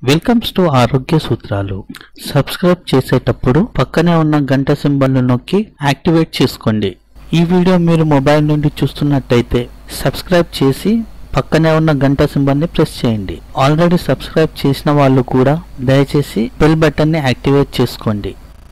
welcomes to ఆరోగ్య సూత్రాలు subscribe చేసేటప్పుడు పక్కనే ఉన్న గంట సింబల్ను నొక్కి యాక్టివేట్ చేసుకోండి ఈ వీడియో మీరు మొబైల్ నుండి చూస్తున్నట్టయితే సబ్స్క్రైబ్ చేసి పక్కనే ఉన్న గంట సింబల్ని ప్రెస్ చేయండి ఆల్రెడీ సబ్స్క్రైబ్ చేసిన వాళ్ళు కూడా దయచేసి బెల్ బటన్ని యాక్టివేట్ చేసుకోండి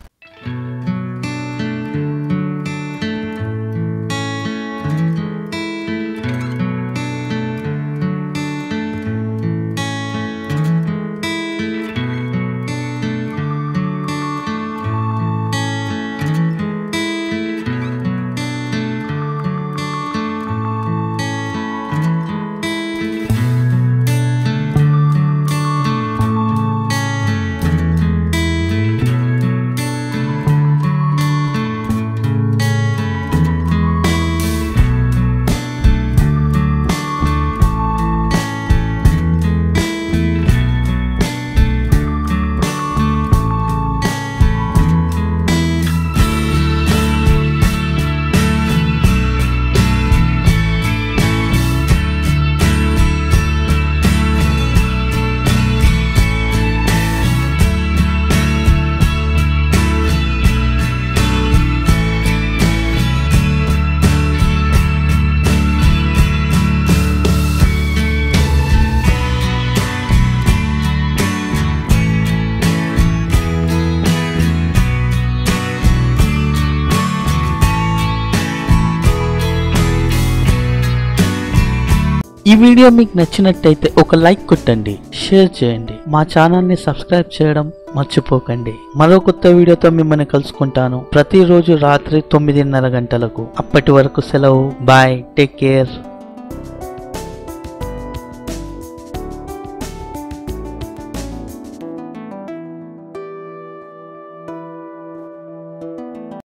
ఈ వీడియో మీకు నచ్చినట్టయితే ఒక లైక్ కొట్టండి షేర్ చేయండి మా ఛానల్ ని సబ్స్క్రైబ్ చేయడం మర్చిపోకండి మరో కొత్త వీడియోతో మిమ్మల్ని కలుసుకుంటాను ప్రతిరోజు రాత్రి తొమ్మిదిన్నర గంటలకు అప్పటి వరకు సెలవు బాయ్ టేక్ కేర్